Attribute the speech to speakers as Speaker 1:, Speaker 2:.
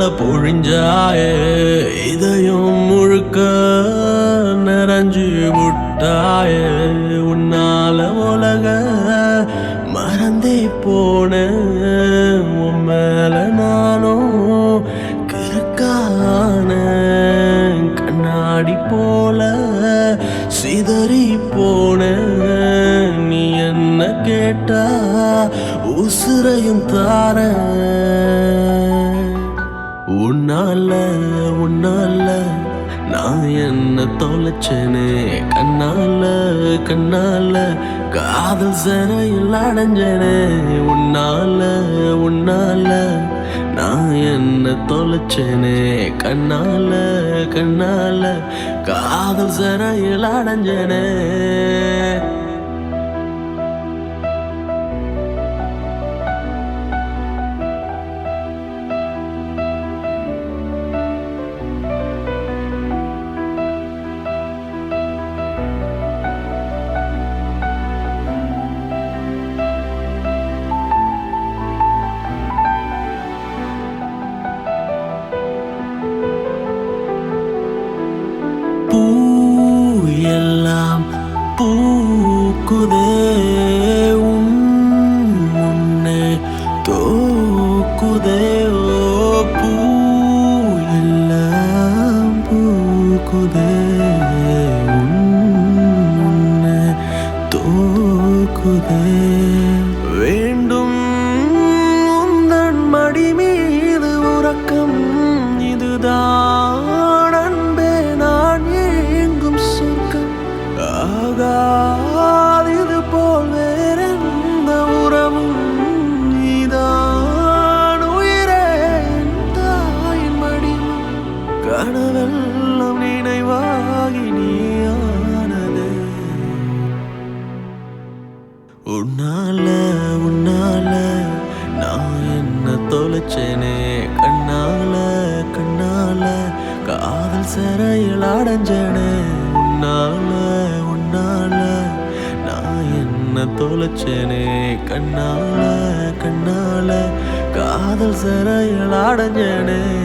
Speaker 1: பொழிஞ்சாயே இதயம் முழுக்க நிறைஞ்சு விட்டாயே உன்னால உலக மறந்தே போன உன் மேல நானும் கிறுக்கான கண்ணாடி போல சிதறி போன நீ என்ன கேட்டா உசுரையும் தார உன்னால உன்னால நான் என்ன தொலைச்சேனே கண்ணால கண்ணால காதல் சிறையில் அடைஞ்சனே உன்னால உன்னால நான் என்ன தொலைச்சேனே கண்ணால கண்ணால காதல் சிறையில் அடைஞ்சனே பூ எல்லாம் பூக்குதே உன் முன்னே தோக்குதே ஓ பூ எல்லாம் பூக்குதே உன் முன்னே தோக்குதே வேண்டும் உந்தன் மடி மீது உறக்கம் இதுதான் அன்பே நான் ஏங்கும் சொர்க்கம் ஆகாதிது போல் வேறெந்த உறவும் நீதான் உயிரே என் தாயின் மடிவும் கனவெல்லாம் நினைவாகி நீயானதே உன்னால உன்னால நான் என்ன தொலைச்சேனே கண்ணால கண்ணால காதல் சிறையில் அடைஞ்சனே உன்னால உன்னால நான் என்ன தொலைச்சேனே கண்ணால கண்ணால காதல் சிறையில் அடைஞ்சனே